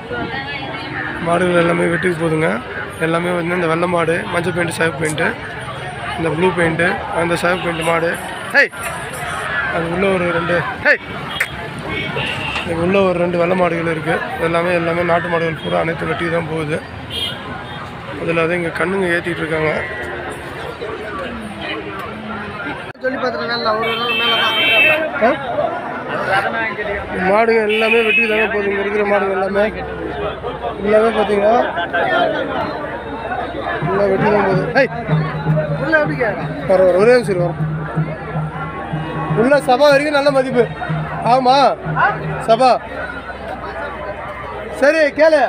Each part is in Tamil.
மாடுகள் எல்லாமே வெட்டிக்கு போகுதுங்க எல்லாமே வந்து இந்த வெள்ளை மாடு மஞ்சள் பெயிண்ட் சிவப்பு பெயிண்ட்டு இந்த ப்ளூ பெயிண்ட்டு அந்த சிவப்பு பெயிண்ட் மாடு ஹேய் அது உள்ள ஒரு ரெண்டு ஹேய் இது உள்ள ஒரு ரெண்டு வெள்ளை மாடுகள் இருக்குது எல்லாமே எல்லாமே நாட்டு மாடுகள் பூரா அனைத்து வெட்டி தான் போகுது அதில் வந்து இங்கே கண்ணுங்க ஏற்றிட்டு இருக்காங்க சொல்லி பார்த்துட்டு மேல ஒரு நாள் மேலே தான் ஆ? இந்த மாடுங்க எல்லாமே வெட்டி தாங்க போகுது இங்கே இருக்கிற மாடுங்க எல்லாமே எல்லாமே பார்த்தீங்கன்னா எல்லாம் வெட்டி தான் போகுது ஹேய் உள்ள எப்படி கேட்க வர வர ஒரே நிமிஷம் இரு, வரோம் உள்ள சபா வரைக்கும் நல்ல மதிப்பு ஆமா சபா சரி கேளு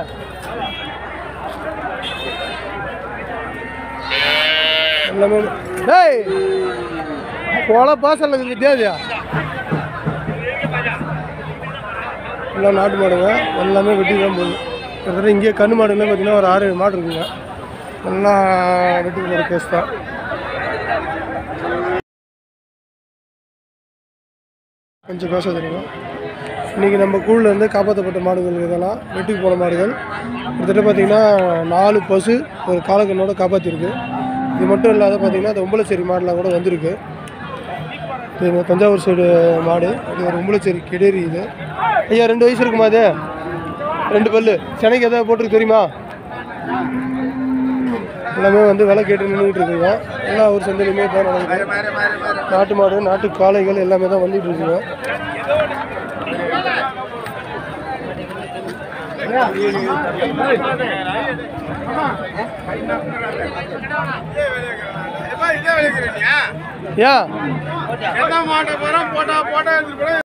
எல்லாமே டேய் கொலை பாசல் வித்தியாதியா எல்லாம் நாட்டு மாடுங்க எல்லாமே வெட்டி தான் போகுது கிட்டத்தட்ட இங்கே கண்ணு மாடுங்களே பார்த்தீங்கன்னா ஒரு ஆறு ஏழு மாடு இருக்குங்க எல்லாம் வெட்டி போகிற கேஸ் தான் கொஞ்சம் பேச தெரியும் இன்றைக்கி நம்ம கூழில் இருந்து காப்பாற்றப்பட்ட மாடுகள் இதெல்லாம் வெட்டிக்கு போன மாடுகள் கிட்டத்தட்ட பார்த்திங்கன்னா நாலு பசு ஒரு காலக்கண்ணோட காப்பாற்றிருக்கு இது மட்டும் இல்லாத பார்த்திங்கன்னா அது ஒம்பளச்சேரி மாடெலாம் கூட வந்திருக்கு இது இந்த தஞ்சாவூர் சைடு மாடு இது ஒரு ஒம்பளச்சேரி கிடேரி இது ஐயா ரெண்டு வயசு இருக்குமா அது ரெண்டு பல்லு சென்னைக்கு எதாவது போட்டிருக்கு தெரியுமா எல்லாமே வந்து விலை கேட்டு நின்றுட்டு இருக்குங்க எல்லா ஒரு சந்தையிலுமே தான் நடக்குது நாட்டு மாடு நாட்டு காளைகள் எல்லாமே தான் வந்துட்டு இருக்குங்க ஏன் மாட்டை போகிறோம் போட்டா போட்டா